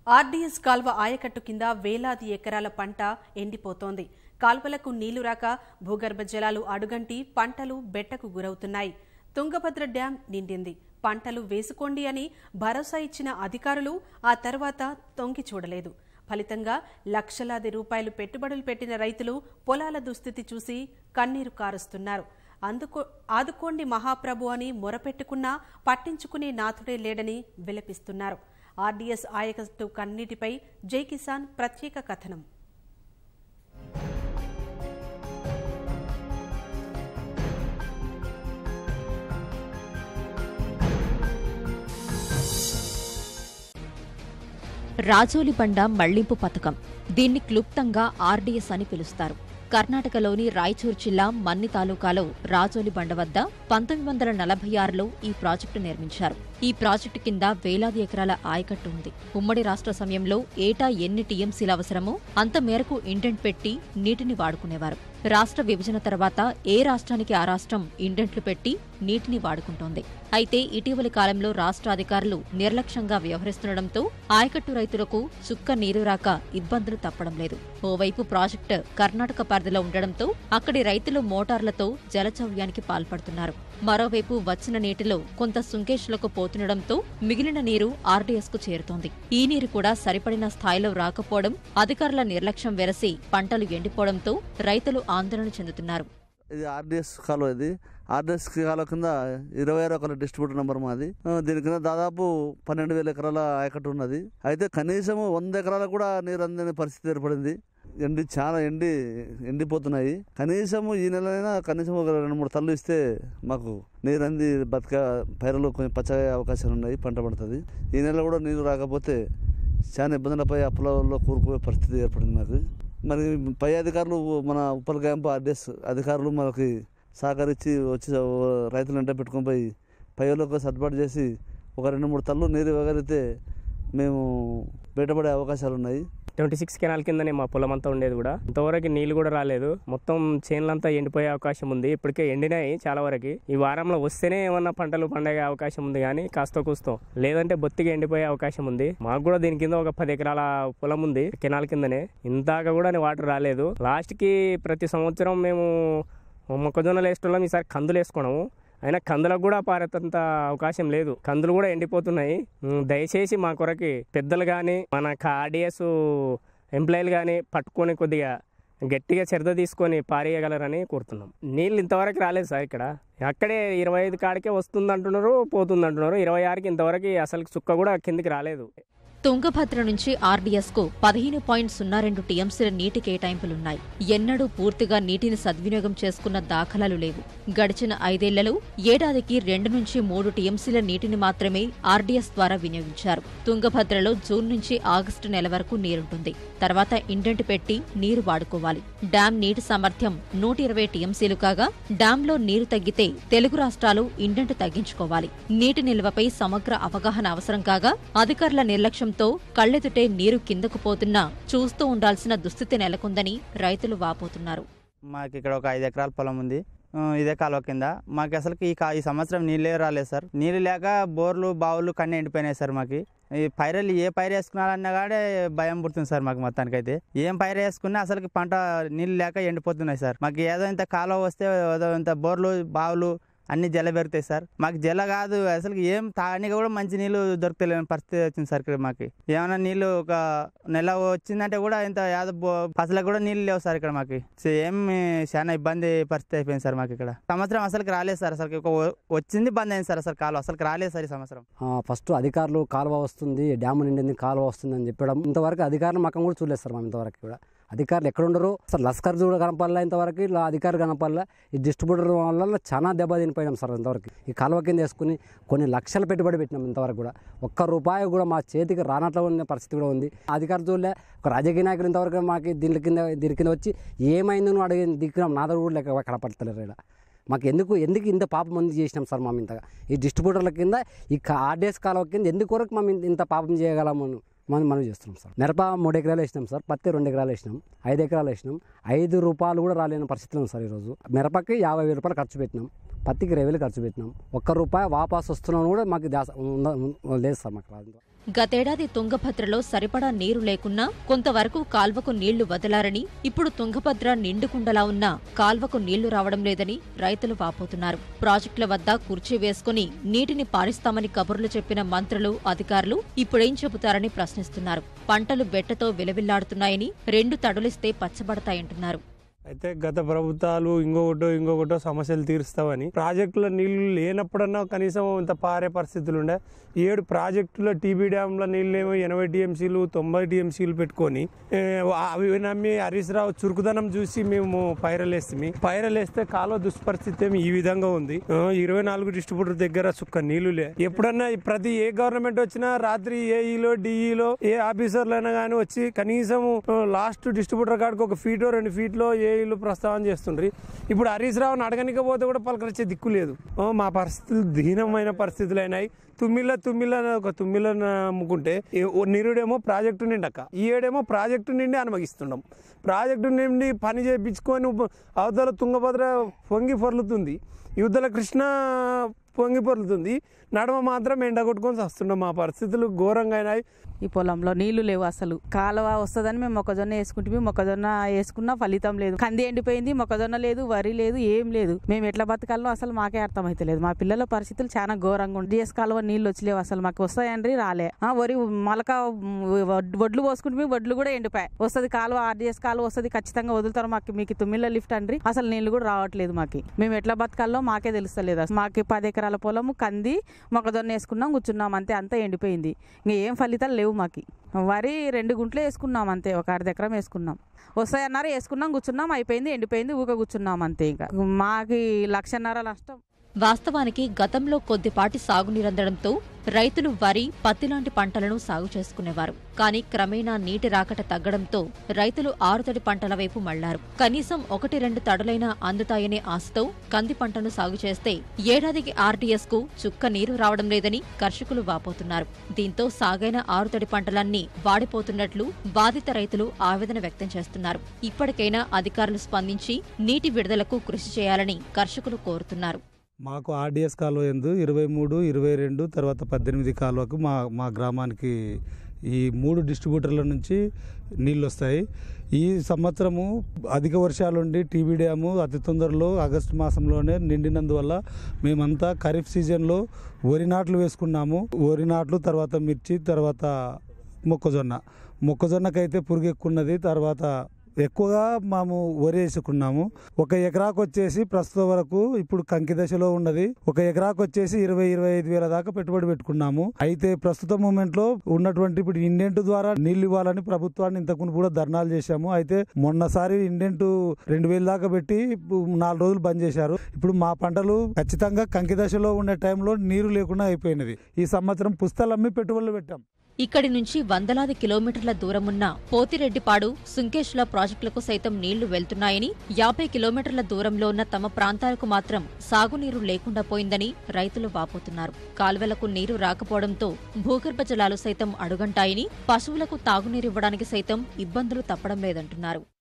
RDS కాల్వ ఆయకట్టు కింద వేలాది ఎకరాల పంట ఎండిపోతోంది కాల్వలకు నీళ్లు రాక భూగర్భ జలాలు అడుగంటి పంటలు బెట్టకు గురవుతున్నాయి తుంగభద్ర డ్యాం నిండింది పంటలు వేసుకోండి అని భరోసా ఇచ్చిన అధికారులు ఆ తర్వాత తొంగి చూడలేదు ఫలితంగా లక్షలాది రూపాయలు పెట్టుబడులు పెట్టిన రైతులు పొలాల దుస్థితి చూసి కన్నీరు కారుస్తున్నారు అందుకో ఆదుకోండి మహాప్రభు అని మొరపెట్టుకున్నా పట్టించుకునే నాథుడే లేడని విలపిస్తున్నారు ఆర్డీఎస్ ఆయకట్టు కన్నీటిపై జై కిసాన్ ప్రత్యేక కథనం రాజోలి బండ మళ్లింపు పథకం దీన్ని క్లుప్తంగా ఆర్డీఎస్ అని పిలుస్తారు కర్ణాటకలోని రాయచూర్ జిల్లా మన్ని తాలూకాలో రాజోలి బండ వద్ద పంతొమ్మిది వందల నలభై ఆరులో ఈ ప్రాజెక్టు నిర్మించారు ఈ ప్రాజెక్టు కింద వేలాది ఎకరాల ఆయకట్టు ఉంది ఉమ్మడి రాష్ట్ర సమయంలో ఏటా ఎన్ని టీఎంసీలు అవసరమో అంత మేరకు ఇండెంట్ పెట్టి నీటిని వాడుకునేవారు రాష్ట్ర విభజన తర్వాత ఏ రాష్ట్రానికి ఆ రాష్ట్రం ఇండెంట్లు పెట్టి నీటిని వాడుకుంటోంది అయితే ఇటీవలి కాలంలో రాష్ట్ర అధికారులు నిర్లక్ష్యంగా వ్యవహరిస్తుండటంతో ఆయకట్టు రైతులకు చుక్క నీరు రాక ఇబ్బందులు తప్పడం లేదు ఓవైపు ప్రాజెక్టు కర్ణాటక పరిధిలో ఉండడంతో అక్కడి రైతులు మోటార్లతో జలచౌర్యానికి పాల్పడుతున్నారు మరోవైపు వచ్చిన నీటిలో కొంత సుంకేష్లకు పోతుండటంతో మిగిలిన నీరు ఆర్డీఎస్ కు చేరుతోంది ఈ నీరు కూడా సరిపడిన స్థాయిలో రాకపోవడం అధికారుల నిర్లక్ష్యం వెరసి పంటలు ఎండిపోవడంతో రైతులు ఆందోళన చెందుతున్నారు ఇది ఆర్డిఎస్ కాలువ ఇది ఆర్డిఎస్ కాలువ కింద ఇరవై ఆరు ఒకటి డిస్ట్రిబ్యూటర్ నెంబర్ మాది ఆ, దీని కింద దాదాపు పన్నెండు వేల ఎకరాల ఆయకట్టు ఉన్నది అయితే కనీసం వంద ఎకరాలకు కూడా నీరు అందని పరిస్థితి ఏర్పడింది ఎండి చాలా ఎండి ఎండిపోతున్నాయి కనీసము ఈ నెలైనా కనీసం ఒక రెండు మూడు తల్లు ఇస్తే మాకు నీరు అంది బతక పైరలు కొంచెం పచ్చగా అవకాశాలు ఉన్నాయి పంట పడుతుంది ఈ నెల కూడా నీరు రాకపోతే చాలా ఇబ్బందులపై అప్పులలో కూరుకునే పరిస్థితి ఏర్పడింది మాకు మరి పై అధికారులు మన ఉప్పల్ క్యాంపు ఆర్డీఎస్ అధికారులు మనకి సహకరించి వచ్చి రైతులు వెంట పెట్టుకొని పోయి పై వాళ్ళకు సర్దుబాటు చేసి ఒక రెండు మూడు తల్లు నీరు ఇవ్వగలిగితే మేము బయటపడే అవకాశాలు ఉన్నాయి ట్వంటీ సిక్స్ కెనాల్ కిందనే మా పొలం అంతా ఉండేది కూడా ఇంతవరకు నీళ్లు కూడా రాలేదు మొత్తం చేనులంతా ఎండిపోయే అవకాశం ఉంది ఇప్పటికే ఎండినాయి చాలా వరకు ఈ వారంలో వస్తేనే ఏమన్నా పంటలు పండే అవకాశం ఉంది కానీ కాస్త కూస్తో లేదంటే బొత్తిగా ఎండిపోయే అవకాశం ఉంది మాకు కూడా దీని కింద ఒక పది ఎకరాల పొలం ఉంది కెనాల్ కిందనే ఇందాక కూడా వాటర్ రాలేదు లాస్ట్ కి ప్రతి సంవత్సరం మేము మొక్కజొన్నలు వేస్తున్నాం ఈసారి కందులు వేసుకున్నాము అయినా కందులకు కూడా పారేంత అవకాశం లేదు కందులు కూడా ఎండిపోతున్నాయి ఉమ్, దయచేసి మా కొరకి పెద్దలు కానీ మన ఆర్డిఎస్ ఎంప్లాయీలు కానీ పట్టుకొని కొద్దిగా గట్టిగా శ్రద్ధ తీసుకొని పారేయగలరని కోరుతున్నాం నీళ్ళు ఇంతవరకు రాలేదు సార్ ఇక్కడ అక్కడే ఇరవై ఐదు కాడికే వస్తుంది అంటున్నారు పోతుంది అంటున్నారు ఇరవై ఆరుకి ఇంతవరకు అసలు చుక్క కూడా కిందికి రాలేదు తుంగభద్ర నుంచి ఆర్డీఎస్ కు పదిహేను పాయింట్ సున్నా రెండు టీఎంసీల నీటి కేటాయింపులున్నాయి ఎన్నడూ పూర్తిగా నీటిని సద్వినియోగం చేసుకున్న దాఖలాలు లేవు గడిచిన ఐదేళ్లలో ఏడాదికి రెండు నుంచి మూడు టీఎంసీల నీటిని మాత్రమే ఆర్డీఎస్ ద్వారా వినియోగించారు తుంగభద్రలో జూన్ నుంచి ఆగస్టు నెల వరకు నీరుంటుంది తర్వాత ఇండెంట్ పెట్టి నీరు వాడుకోవాలి డ్యాం నీటి సామర్థ్యం నూట ఇరవై టీఎంసీలు కాగా డ్యాంలో నీరు తగ్గితే తెలుగు రాష్ట్రాలు ఇండెంట్ తగ్గించుకోవాలి నీటి నిల్వపై సమగ్ర అవగాహన అవసరం కాగా అధికారుల నిర్లక్ష్యంతో కళ్ళెదుటే నీరు కిందకు పోతున్నా చూస్తూ ఉండాల్సిన దుస్థితి నెలకొందని రైతులు వాపోతున్నారు మాకు ఇక్కడ ఒక ఐదు ఎకరాల పొలం ఉంది ఆ, ఇదే కాలువ కింద మాకు అసలు ఈ కా- ఈ సంవత్సరం నీళ్ళే రాలేదు సార్ నీళ్ళు లేక బోర్లు బావులు కన్నీ ఎండిపోయినాయి సార్ మాకు ఈ పైరలు ఏ పైరు వేసుకున్నారన్నా కాడే భయం పుడుతుంది సార్ మాకు మొత్తానికైతే ఏం పైరు వేసుకున్నా అసలు పంట నీళ్ళు లేక ఎండిపోతున్నాయి సార్ మాకు ఏదో ఇంత కాలువ వస్తే ఏదో ఇంత బోర్లు బావులు అన్ని జల పెరుగుతాయి సార్ మాకు జల కాదు అసలు ఏం తాగడానికి కూడా మంచి నీళ్ళు దొరకలేని పరిస్థితి వచ్చింది సార్ ఇక్కడ మాకు ఏమైనా నీళ్ళు ఒక నెల వచ్చిందంటే కూడా ఇంత యాద ఫసలకు కూడా నీళ్ళు లేవు సార్ ఇక్కడ మాకు సో ఏం చాలా ఇబ్బంది పరిస్థితి అయిపోయింది సార్ మాకు ఇక్కడ సంవత్సరం అసలుకి రాలేదు సార్ అసలు ఒక వ- వచ్చింది బంద్ అయింది సార్ అసలు కాలు అసలు రాలేదు సార్ ఈ సంవత్సరం ఆ, ఫస్ట్ అధికారులు కాలువ వస్తుంది డ్యామ్ నిండింది కాలువ వస్తుంది అని చెప్పడం ఇంతవరకు అధికారులు మకం కూడా చూడలేదు సార్ మనం ఇంతవరకు కూడా అధికారులు ఎక్కడ ఉండరు సార్ లస్కర్ కూడా కనపడలే ఇంతవరకు ఇలా అధికారులు కనపడలే ఈ డిస్ట్రిబ్యూటర్ వల్ల చాలా దెబ్బ తినిపోయినాం సార్ ఇంతవరకు ఈ కాలువ కింద వేసుకుని కొన్ని లక్షల పెట్టుబడి పెట్టినాం ఇంతవరకు కూడా ఒక్క రూపాయి కూడా మా చేతికి రానట్లు ఉన్న పరిస్థితి కూడా ఉంది అధికారులు చూడలే ఒక రాజకీయ నాయకులు ఇంతవరకు మాకు దీని కింద దీని కింద వచ్చి ఏమైంది నువ్వు అడిగి దిక్కున్నాం నా దగ్గర కూడా లెక్క కనపడతలేరు ఇక్కడ మాకు ఎందుకు ఎందుకు ఇంత పాపం మంది చేసినాం సార్ మేము ఇంతగా ఈ డిస్ట్రిబ్యూటర్ల కింద ఈ ఆర్డీఎస్ కాలువ కింద ఎందుకు వరకు మేము ఇంత- ఇంత పాపం చేయగలము మనం మనం చేస్తున్నాం సార్ మిరప మూడు ఎకరాలు వేసినాం సార్ పత్తి రెండు ఎకరాలు వేసినాం ఐదు ఎకరాలు వేసినాం ఐదు రూపాయలు కూడా రాలేని పరిస్థితిలో ఉంది సార్ ఈరోజు మిరపకి యాభై వేల రూపాయలు ఖర్చు పెట్టినాం పత్తికి ఇరవై వేలు ఖర్చు పెట్టినాం ఒక్క రూపాయి వాపస్ వస్తున్నాను కూడా మాకు దాస ఉంద- ఉం- లేదు సార్ మాకు రాదు గతేడాది తుంగభద్రలో సరిపడా నీరు లేకున్నా కొంతవరకు కాల్వకు నీళ్లు వదలారని ఇప్పుడు తుంగభద్ర నిండుకుండలా ఉన్నా కాల్వకు నీళ్లు రావడం లేదని రైతులు వాపోతున్నారు ప్రాజెక్టుల వద్ద కుర్చీ వేసుకుని నీటిని పారిస్తామని కబుర్లు చెప్పిన మంత్రులు అధికారులు ఇప్పుడేం చెబుతారని ప్రశ్నిస్తున్నారు పంటలు బెట్టతో విలవిల్లాడుతున్నాయని రెండు తడులిస్తే పచ్చబడతాయంటున్నారు అయితే గత ప్రభుత్వాలు ఇంకొకటో ఇంకొకటో సమస్యలు తీరుస్తామని ప్రాజెక్టుల నీళ్లు లేనప్పుడన్నా కనీసం ఇంత పారే పరిస్థితులు ఉండే ఏడు ప్రాజెక్టుల టీబీ డ్యాంల నీళ్ళేమో ఎనభై టీఎంసీలు తొంభై టీఎంసీలు పెట్టుకొని ఏ, అవి నమ్మి హరీష్ రావు చురుకుదనం చూసి మేము పైరలేస్తే పైరలేస్తే కాలువ దుష్పరిస్థితి ఏమి ఈ విధంగా ఉంది ఆ, ఇరవై నాలుగు డిస్ట్రిబ్యూటర్ దగ్గర సుక్క నీళ్లు లే ఎప్పుడన్నా ఈ ప్రతి ఏ గవర్నమెంట్ వచ్చినా రాత్రి ఏఈలో డిఈలో ఏ ఆఫీసర్లు అయినా కానీ వచ్చి కనీసం లాస్ట్ డిస్ట్రిబ్యూటర్ కాడికి ఒక ఫీటో రెండు ఫీట్లో ఏఈలు ప్రస్తావన చేస్తుండ్రి ఇప్పుడు హరీష్ రావుని అడగనికపోతే కూడా పలకరించే దిక్కు లేదు ఆ, మా పరిస్థితులు దీనమైన పరిస్థితులు అయినాయి తుమ్మిళ్ళ తుమ్మిళ్ళ అని ఒక తుమ్మిళ్ళ అమ్ముకుంటే ఏ- ఓ నిరుడేమో ప్రాజెక్టు నిండక ఈ ఏడేమో ప్రాజెక్టు నిండి అనుమగిస్తున్నాం ప్రాజెక్టు నిండి పని చేయించుకొని ఉప- అవతల తుంగభద్ర పొంగి పొర్లుతుంది యువతల కృష్ణ పొంగి పొర్లుతుంది నడమ మాత్రం ఎండ కొట్టుకొని వస్తున్నాం మా పరిస్థితులు ఘోరంగా అయినాయి ఈ పొలంలో నీళ్లు లేవు అసలు కాలువ వస్తుందని మేము మొక్కజొన్న వేసుకుంటే మొక్కజొన్న వేసుకున్నా ఫలితం లేదు కంది ఎండిపోయింది మొక్కజొన్న లేదు వరి లేదు ఏం లేదు మేము ఎట్లా బతకాలో అసలు మాకే అర్థమైతలేదు మా పిల్లల పరిస్థితులు చాలా ఘోరంగా ఉంది డిఎస్ కాలువ నీళ్లు వచ్చలేవు అసలు మాకు వస్తాయండి రాలే ఆ, వరి మలక వడ్- వడ్లు పోసుకుంటే వడ్లు కూడా ఎండిపోయాయి వస్తుంది కాలువ ఆర్డిఎస్ కాలువ వస్తుంది ఖచ్చితంగా వదులుతారు మాకు మీకు తుమ్మిళ్ళ లిఫ్ట్ అండ్రి అసలు నీళ్లు కూడా రావట్లేదు మాకు మేము ఎట్లా బతకాలో మాకే తెలుస్తలేదు అసలు మాకు పది ఎకరాల పొలము కంది మొక్కజొన్న వేసుకున్నాం కూర్చున్నాం అంతే అంతా ఎండిపోయింది ఇంకా ఏం ఫలితాలు లేవు మాకు వరి రెండు గుంట్లు వేసుకున్నాం అంతే ఒక అర్ధ ఎకరం వేసుకున్నాం వస్తాయన్నారు వేసుకున్నాం కూర్చున్నాం అయిపోయింది ఎండిపోయింది ఊక కూర్చున్నాం అంతే ఇంకా మాకు లక్షన్నర నష్టం వాస్తవానికి గతంలో కొద్దిపాటి సాగు నిరందడంతో రైతులు వరి పత్తి లాంటి పంటలను సాగు చేసుకునేవారు కానీ క్రమేణా నీటి రాకట తగ్గడంతో రైతులు ఆరుతడి పంటల వైపు మళ్లారు కనీసం ఒకటి రెండు తడులైనా అందుతాయనే ఆశతో కంది పంటను సాగు చేస్తే ఏడాదికి ఆర్టీఎస్ కు చుక్క నీరు రావడం లేదని కర్షకులు వాపోతున్నారు దీంతో సాగైన ఆరుతడి పంటలన్నీ వాడిపోతున్నట్లు బాధిత రైతులు ఆవేదన వ్యక్తం చేస్తున్నారు ఇప్పటికైనా అధికారులు స్పందించి నీటి విడుదలకు కృషి చేయాలని కర్షకులు కోరుతున్నారు మాకు ఆర్డిఎస్ కాలువ ఎందు ఇరవై మూడు ఇరవై రెండు తర్వాత పద్దెనిమిది కాలువకు మా మా గ్రామానికి ఈ మూడు డిస్ట్రిబ్యూటర్ల నుంచి నీళ్ళు వస్తాయి ఈ సంవత్సరము అధిక వర్షాలుండి టీబీ డ్యాము అతి తొందరలో ఆగస్టు మాసంలోనే నిండినందువల్ల మేమంతా ఖరీఫ్ సీజన్లో వరి నాట్లు వేసుకున్నాము వరి నాట్లు తర్వాత మిర్చి తర్వాత మొక్కజొన్న మొక్కజొన్నకైతే పురుగు ఎక్కున్నది తర్వాత ఎక్కువగా మేము వరి వేసుకున్నాము ఒక ఎకరాకు వచ్చేసి ప్రస్తుతం వరకు ఇప్పుడు కంకి దశలో ఉన్నది ఒక ఎకరాకు వచ్చేసి ఇరవై ఇరవై ఐదు వేల దాకా పెట్టుబడి పెట్టుకున్నాము అయితే ప్రస్తుత మూమెంట్ లో ఉన్నటువంటి ఇప్పుడు ఇండెంట్ ద్వారా నీళ్లు ఇవ్వాలని ప్రభుత్వాన్ని ఇంతకు కూడా ధర్నాలు చేశాము అయితే మొన్నసారి ఇండెంట్ రెండు వేల దాకా పెట్టి ఇప్పుడు నాలుగు రోజులు బంద్ చేశారు ఇప్పుడు మా పంటలు ఖచ్చితంగా కంకి దశలో ఉండే టైంలో నీరు లేకుండా అయిపోయినది ఈ సంవత్సరం పుస్తలు అమ్మి పెట్టుబడులు పెట్టాం ఇక్కడి నుంచి వందలాది కిలోమీటర్ల దూరమున్న పోతిరెడ్డిపాడు సుంకేశ్ల ప్రాజెక్టులకు సైతం నీళ్లు వెళ్తున్నాయని యాభై కిలోమీటర్ల దూరంలో ఉన్న తమ ప్రాంతాలకు మాత్రం సాగునీరు లేకుండా పోయిందని రైతులు వాపోతున్నారు కాల్వలకు నీరు రాకపోవడంతో భూగర్భ జలాలు సైతం అడుగంటాయని పశువులకు తాగునీరివ్వడానికి సైతం ఇబ్బందులు తప్పడం లేదంటున్నారు